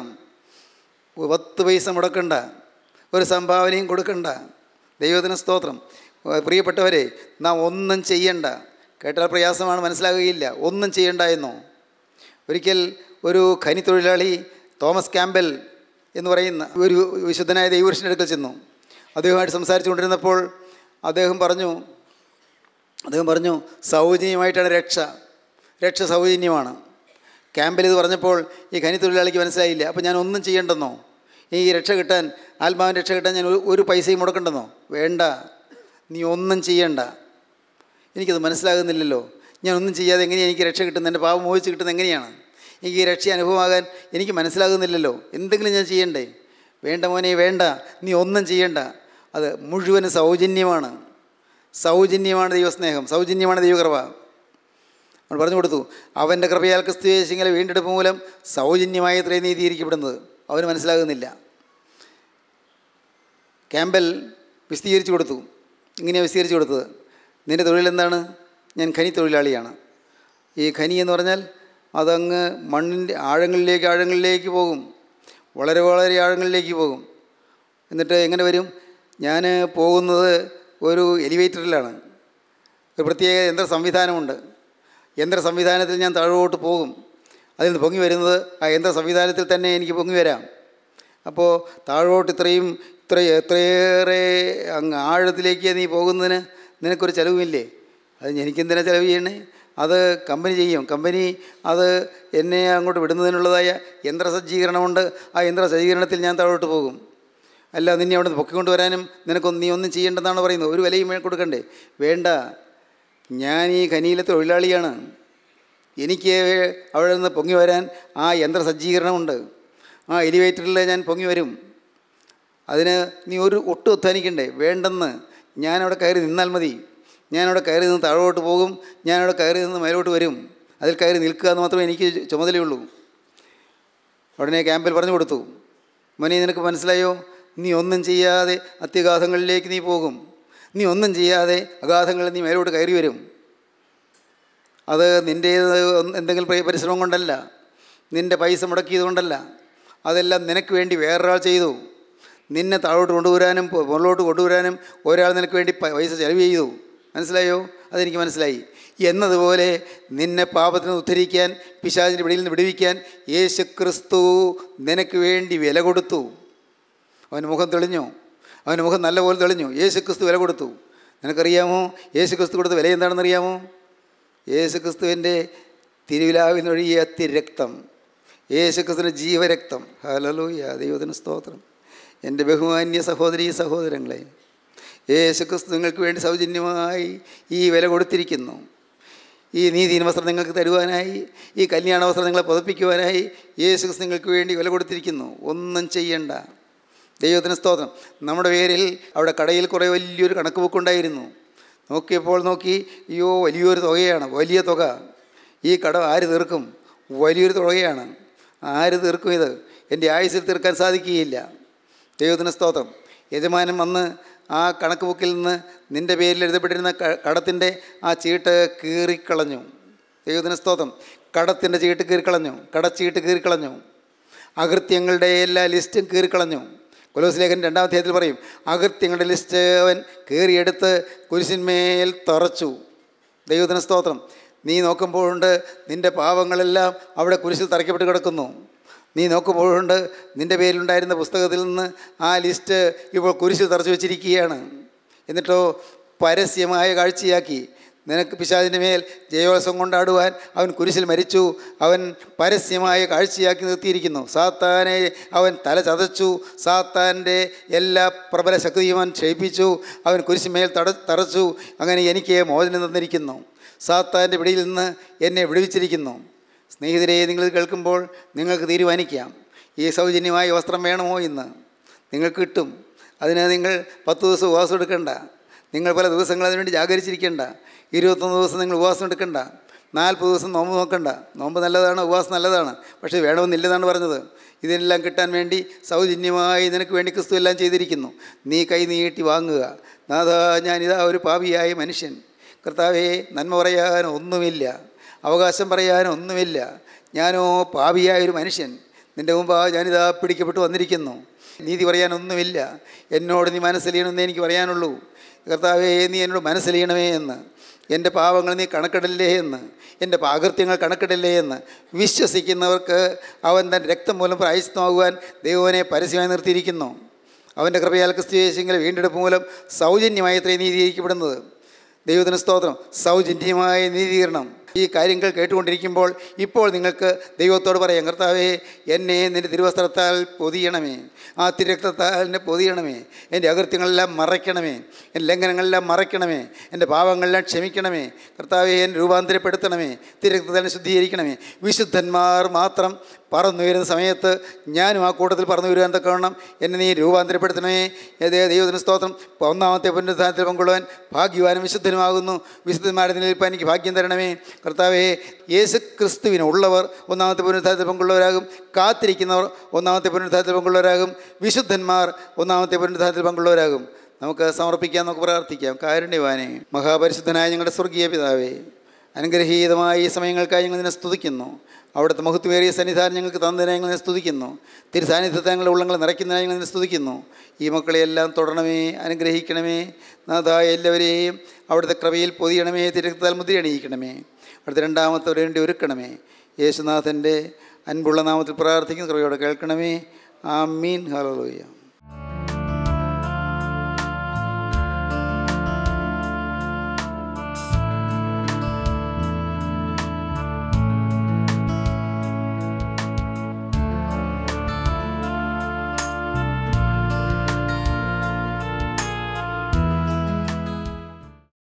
പത്ത് പൈസ മുടക്കണ്ട ഒരു സംഭാവനയും കൊടുക്കണ്ട ദൈവത്തിന് സ്തോത്രം ഏഹ് പ്രിയപ്പെട്ടവരെ നാം ഒന്നും ചെയ്യണ്ട കേട്ടാൽ പ്രയാസമാണ് മനസ്സിലാകുകയില്ല ഒന്നും ചെയ്യണ്ട എന്നോ ഒരിക്കൽ ഒരു ഖനി തൊഴിലാളി തോമസ് ക്യാമ്പൽ എന്ന് പറയുന്ന ഒരു വിശുദ്ധനായ ദൈവപുരുഷൻ്റെ അടുക്കൽ ചെന്നു അദ്ദേഹമായിട്ട് സംസാരിച്ചു കൊണ്ടിരുന്നപ്പോൾ അദ്ദേഹം പറഞ്ഞു അദ്ദേഹം പറഞ്ഞു സൗജന്യമായിട്ടാണ് രക്ഷ രക്ഷ സൗജന്യമാണ് ക്യാമ്പിൽ ഇത് പറഞ്ഞപ്പോൾ ഈ ഖനി തൊഴിലാളിക്ക് മനസ്സിലായില്ല അപ്പോൾ ഞാൻ ഒന്നും ചെയ്യണ്ടെന്നോ ഈ രക്ഷ കിട്ടാൻ ആത്മാവിൻ്റെ രക്ഷ കിട്ടാൻ ഞാൻ ഒരു- ഒരു പൈസയും മുടക്കണ്ടെന്നോ വേണ്ട നീ ഒന്നും ചെയ്യണ്ട എനിക്കത് മനസ്സിലാകുന്നില്ലല്ലോ ഞാൻ ഒന്നും ചെയ്യാതെ എങ്ങനെയാണ് എനിക്ക് രക്ഷ കിട്ടുന്നത് എൻ്റെ പാപം മോഹിച്ച് കിട്ടുന്നത് എങ്ങനെയാണ് എനിക്ക് ഈ രക്ഷ അനുഭവമാകാൻ എനിക്ക് മനസ്സിലാകുന്നില്ലല്ലോ എന്തെങ്കിലും ഞാൻ ചെയ്യണ്ടേ വേണ്ട മോനെ വേണ്ട നീ ഒന്നും ചെയ്യണ്ട അത് മുഴുവൻ സൗജന്യമാണ് സൗജന്യമാണ് ദൈവസ്നേഹം സൗജന്യമാണ് ദൈവകൃപ നമ്മൾ പറഞ്ഞു കൊടുത്തു അവൻ്റെ കൃപയാൽ ക്രിസ്തുവേശിങ്ങളെ വീണ്ടെടുപ്പ് മൂലം സൗജന്യമായി ഇത്രയും നീതീകരിക്കപ്പെടുന്നത് അവന് മനസ്സിലാകുന്നില്ല ക്യാമ്പൽ വിശദീകരിച്ചു കൊടുത്തു ഇങ്ങനെയാണ് വിശദീകരിച്ചു കൊടുത്തത് നിൻ്റെ തൊഴിൽ എന്താണ് ഞാൻ ഖനി തൊഴിലാളിയാണ് ഈ ഖനി എന്ന് പറഞ്ഞാൽ അതങ്ങ് മണ്ണിൻ്റെ ആഴങ്ങളിലേക്ക് ആഴങ്ങളിലേക്ക് പോകും വളരെ വളരെ ആഴങ്ങളിലേക്ക് പോകും എന്നിട്ട് എങ്ങനെ വരും ഞാൻ പോകുന്നത് ഒരു എലിവേറ്ററിലാണ് ഒരു പ്രത്യേക യന്ത്ര സംവിധാനമുണ്ട് യന്ത്ര സംവിധാനത്തിൽ ഞാൻ താഴോട്ട് പോകും അതിൽ നിന്ന് പൊങ്ങി വരുന്നത് ആ യന്ത്ര സംവിധാനത്തിൽ തന്നെ എനിക്ക് പൊങ്ങി വരാം അപ്പോൾ താഴോട്ട് ഇത്രയും ഇത്ര എത്രയേറെ അങ്ങ് ആഴത്തിലേക്ക് നീ പോകുന്നതിന് നിനക്കൊരു ചിലവുമില്ലേ അത് എനിക്കെന്തിനാ ചിലവ് ചെയ്യണേ അത് കമ്പനി ചെയ്യും കമ്പനി അത് എന്നെ അങ്ങോട്ട് വിടുന്നതിനുള്ളതായ യന്ത്ര സജ്ജീകരണമുണ്ട് ആ യന്ത്ര സജ്ജീകരണത്തിൽ ഞാൻ താഴോട്ട് പോകും അല്ല നിന്നെ അവിടെ നിന്ന് പൊക്കിക്കൊണ്ട് വരാനും നിനക്കൊന്നും നീ ഒന്നും ചെയ്യേണ്ടെന്നാണ് പറയുന്നത് ഒരു വിലയും വേ- കൊടുക്കണ്ടേ വേണ്ട ഞാൻ ഈ ഖനിയിലെ തൊഴിലാളിയാണ് എനിക്ക് അവിടെ നിന്ന് പൊങ്ങി വരാൻ ആ യന്ത്ര സജ്ജീകരണമുണ്ട് ആ എലിവേറ്ററിൽ ഞാൻ പൊങ്ങി വരും അതിന് നീ ഒരു ഒട്ടും ഒത്താനിക്കണ്ടേ വേണ്ടെന്ന് ഞാനവിടെ കയറി നിന്നാൽ മതി ഞാനവിടെ കയറി നിന്ന് താഴോട്ട് പോകും ഞാനവിടെ കയറി നിന്ന് മേലോട്ട് വരും അതിൽ കയറി നിൽക്കുക എന്ന് മാത്രമേ എനിക്ക് ചുമതലയുള്ളൂ ഉടനെ ക്യാമ്പിൽ പറഞ്ഞു കൊടുത്തു മോനെ നിനക്ക് മനസ്സിലായോ നീ ഒന്നും ചെയ്യാതെ അത്യഗാധങ്ങളിലേക്ക് നീ പോകും നീ ഒന്നും ചെയ്യാതെ അഗാധങ്ങളിൽ നീ മേലോട്ട് കയറി വരും അത് നിൻ്റെ എന്തെങ്കിലും പരി- പരിശ്രമം കൊണ്ടല്ല നിൻ്റെ പൈസ മുടക്കിയത് കൊണ്ടല്ല അതെല്ലാം നിനക്ക് വേണ്ടി വേറൊരാൾ ചെയ്തു നിന്നെ താഴോട്ട് കൊണ്ടുവരാനും പൊ- മുകളിലോട്ട് കൊണ്ടുവരാനും ഒരാൾ നിനക്ക് വേണ്ടി പ- പൈസ ചെലവ് ചെയ്തു മനസ്സിലായോ അതെനിക്ക് മനസ്സിലായി എന്നതുപോലെ നിന്നെ പാപത്തിൽ നിന്ന് ഉദ്ധരിക്കാൻ പിശാചിൻ്റെ പിടിയിൽ നിന്ന് വിടുവിക്കാൻ യേശു ക്രിസ്തു നിനക്ക് വേണ്ടി വില കൊടുത്തു അവൻ്റെ മുഖം തെളിഞ്ഞു അവൻ്റെ മുഖം നല്ലപോലെ തെളിഞ്ഞു യേശു ക്രിസ്തു വില കൊടുത്തു നിനക്കറിയാമോ യേശു ക്രിസ്തു കൊടുത്ത വില എന്താണെന്നറിയാമോ യേശു ക്രിസ്തുവിൻ്റെ തിരുവിലാവിനൊഴിയ തിരക്തം യേശു ക്രിസ്തുവിൻ്റെ ജീവരക്തം ഹലലൂയ ദൈവത്തിന് സ്തോത്രം എൻ്റെ ബഹുമാന്യ സഹോദരി സഹോദരങ്ങളെ യേശു ക്രിസ്തു നിങ്ങൾക്ക് വേണ്ടി സൗജന്യമായി ഈ വില കൊടുത്തിരിക്കുന്നു ഈ നീതിயின் വസ്ത്രം നിങ്ങൾക്ക് തരുവാനായി ഈ കല്യാണ വസ്ത്രം നിങ്ങളെ പുതപ്പിക്കുവാനായി യേശു ക്രിസ്തു നിങ്ങൾക്ക് വേണ്ടി വില കൊടുത്തിരിക്കുന്നു ഒന്നും ചെയ്യണ്ട ദൈവത്തിന് സ്തോത്രം നമ്മുടെ പേരിൽ അവിടെ കടയിൽ കുറേ വലിയൊരു കണക്ക് ബുക്കുണ്ടായിരുന്നു നോക്കിയപ്പോൾ നോക്കി അയ്യോ വലിയൊരു തുകയാണ് വലിയ തുക ഈ കടം ആര് തീർക്കും വലിയൊരു തുകയാണ് ആര് തീർക്കും ഇത് എൻ്റെ ആയുസിൽ തീർക്കാൻ സാധിക്കുകയില്ല ദൈവത്തിന് സ്തോത്രം യജമാനൻ വന്ന് ആ കണക്ക് ബുക്കിൽ നിന്ന് നിൻ്റെ പേരിൽ എഴുതപ്പെട്ടിരുന്ന ക- കടത്തിൻ്റെ ആ ചീട്ട് കീറിക്കളഞ്ഞു ദൈവത്തിന് സ്തോത്രം കടത്തിൻ്റെ ചീട്ട് കീറിക്കളഞ്ഞു കടച്ചീട്ട് കീറിക്കളഞ്ഞു അകൃത്യങ്ങളുടെ എല്ലാ ലിസ്റ്റും കീറിക്കളഞ്ഞു കൊലോസ് ലേഖൻ രണ്ടാം അധ്യായത്തിൽ പറയും അകൃത്യങ്ങളുടെ ലിസ്റ്റ് അവൻ കീറിയെടുത്ത് കുരിശിന്മേൽ തറച്ചു ദൈവത്തിന് സ്തോത്രം നീ നോക്കുമ്പോഴുണ്ട് നിൻ്റെ പാവങ്ങളെല്ലാം അവിടെ കുരിശിൽ തറയ്ക്കപ്പെട്ട് കിടക്കുന്നു നീ നോക്കുമ്പോഴുണ്ട് നിൻ്റെ പേരിലുണ്ടായിരുന്ന പുസ്തകത്തിൽ നിന്ന് ആ ലിസ്റ്റ് ഇപ്പോൾ കുരിശിൽ തറച്ചു വെച്ചിരിക്കുകയാണ് എന്നിട്ടോ പരസ്യമായ കാഴ്ചയാക്കി നിനക്ക് പിശാചിൻ്റെ മേൽ ജയോത്സവം കൊണ്ടാടുവാൻ അവൻ കുരിശിൽ മരിച്ചു അവൻ പരസ്യമായ കാഴ്ചയാക്കി നിർത്തിയിരിക്കുന്നു സാത്താനെ അവൻ തല ചതച്ചു സാത്താൻ്റെ എല്ലാ പ്രബല ശക്തിയും അവൻ ക്ഷയിപ്പിച്ചു അവൻ കുരിശിന്മേൽ തട തറച്ചു അങ്ങനെ എനിക്ക് മോചനം തന്നിരിക്കുന്നു സാത്താൻ്റെ പിടിയിൽ നിന്ന് എന്നെ വിടുവിച്ചിരിക്കുന്നു സ്നേഹിതരെ നിങ്ങൾ കേൾക്കുമ്പോൾ നിങ്ങൾക്ക് തീരുമാനിക്കാം ഈ സൗജന്യമായ വസ്ത്രം വേണമോ എന്ന് നിങ്ങൾക്ക് കിട്ടും അതിന് നിങ്ങൾ പത്ത് ദിവസം ഉപവാസം എടുക്കണ്ട നിങ്ങൾ പല ദിവസങ്ങൾ അതിനുവേണ്ടി ജാഗരിച്ചിരിക്കേണ്ട ഇരുപത്തൊന്ന് ദിവസം നിങ്ങൾ ഉപവാസം എടുക്കണ്ട നാൽപ്പത് ദിവസം നോമ്പ് നോക്കണ്ട നോമ്പ് നല്ലതാണ് ഉപവാസം നല്ലതാണ് പക്ഷേ വേണമെന്നില്ലെന്നാണ് പറഞ്ഞത് ഇതെല്ലാം കിട്ടാൻ വേണ്ടി സൗജന്യമായി നിനക്ക് വേണ്ടി ക്രിസ്തു എല്ലാം ചെയ്തിരിക്കുന്നു നീ കൈ നീട്ടി വാങ്ങുക നാഥാ ഞാനിതാ ഒരു പാപിയായ മനുഷ്യൻ കർത്താവേ നന്മ പറയാൻ ഒന്നുമില്ല അവകാശം പറയാൻ ഒന്നുമില്ല ഞാനോ പാപിയായ ഒരു മനുഷ്യൻ നിൻ്റെ മുമ്പാ ഞാനിതാ പിടിക്കപ്പെട്ട് വന്നിരിക്കുന്നു നീതി പറയാനൊന്നുമില്ല എന്നോട് നീ മനസ്സിലെയ്യണമെന്നേ എനിക്ക് പറയാനുള്ളൂ കർത്താവേ നീ എന്നോട് മനസ്സിലെയ്യണമേ എന്ന് എൻ്റെ പാവങ്ങൾ നീ കണക്കിടല്ലേ എന്ന് എൻ്റെ പാകൃത്യങ്ങൾ കണക്കിടല്ലേ എന്ന് വിശ്വസിക്കുന്നവർക്ക് അവൻ തൻ്റെ രക്തം മൂലം പ്രായശ്ചിത്തമാകുവാൻ ദൈവനെ പരസ്യമായി നിർത്തിയിരിക്കുന്നു അവൻ്റെ കൃപയാൽ ക്രിസ്തുയേശെങ്കിൽ വീണ്ടെടുപ്പ് മൂലം സൗജന്യമായി ഇത്രയും നീതീകരിക്കപ്പെടുന്നത് ദൈവത്തിന് സ്തോത്രം സൗജന്യമായ നീതീകരണം ഈ കാര്യങ്ങൾ കേട്ടുകൊണ്ടിരിക്കുമ്പോൾ ഇപ്പോൾ നിങ്ങൾക്ക് ദൈവത്തോട് പറയാം കർത്താവേ എന്നെ നിൻ്റെ തിരുവസ്ത്രത്താൽ പൊതിയണമേ ആ തിരക്തത്താൽ എന്നെ പൊതിയണമേ എൻ്റെ അകൃത്യങ്ങളെല്ലാം മറയ്ക്കണമേ എൻ്റെ ലംഘനങ്ങളെല്ലാം മറയ്ക്കണമേ എൻ്റെ പാവങ്ങളെല്ലാം ക്ഷമിക്കണമേ കർത്താവെ എന്നെ രൂപാന്തരപ്പെടുത്തണമേ തിരക്തത്താൽ ശുദ്ധീകരിക്കണമേ വിശുദ്ധന്മാർ മാത്രം പറന്നു വരുന്ന സമയത്ത് ഞാനും ആ കൂട്ടത്തിൽ പറന്നു വരുവാൻ തക്കവണ്ണം എന്നെ നീ രൂപാന്തരപ്പെടുത്തണമേ ഏതേ ദൈവത്തിന് സ്തോത്രം ഒന്നാമത്തെ പുനരുദ്ധാനത്തിൽ പങ്കുള്ളവൻ ഭാഗ്യവാനും വിശുദ്ധനുമാകുന്നു വിശുദ്ധന്മാരുടെ നിലനിൽപ്പാൻ എനിക്ക് ഭാഗ്യം തരണമേ കർത്താവേ യേശു ക്രിസ്തുവിന് ഉള്ളവർ ഒന്നാമത്തെ പുനരുദ്ധാനത്തിൽ പങ്കുള്ളവരാകും കാത്തിരിക്കുന്നവർ ഒന്നാമത്തെ പുനരുദ്ധാനത്തിൽ പങ്കുള്ളവരാകും വിശുദ്ധന്മാർ ഒന്നാമത്തെ പുനരുദ്ധാനത്തിൽ പങ്കുള്ളവരാകും നമുക്ക് സമർപ്പിക്കാം നമുക്ക് പ്രാർത്ഥിക്കാം കാരുണ്യവാനെ മഹാപരിശുദ്ധനായ ഞങ്ങളുടെ സ്വർഗീയ പിതാവേ അനുഗ്രഹീതമായ ഈ സമയങ്ങൾക്കായി ഞങ്ങൾ നിന്നെ സ്തുതിക്കുന്നു അവിടുത്തെ മഹത്വമേറിയ സന്നിധാനം ഞങ്ങൾക്ക് തന്നതിനെ ഞങ്ങൾ നിന്നെ സ്തുതിക്കുന്നു തിരുസാന്നിധ്യത്തെ ഞങ്ങളുടെ ഉള്ളങ്ങൾ നിറയ്ക്കുന്നതിനെ ഞങ്ങൾ നിന്നെ സ്തുതിക്കുന്നു ഈ മക്കളെയെല്ലാം തുടരണമേ അനുഗ്രഹിക്കണമേ നാഥായ എല്ലാവരെയും അവിടുത്തെ കൃപയിൽ പൊതിയണമേ തിരുത്താൽ മുദ്ര അണിയിക്കണമേ അവിടുത്തെ രണ്ടാമത്തെ വേണ്ടി ഒരുക്കണമേ യേശുനാഥൻ്റെ അൻപുള്ള നാമത്തിൽ പ്രാർത്ഥിക്കുന്ന കൃപയോടെ കേൾക്കണമേ ആ മീൻ ഹലോയ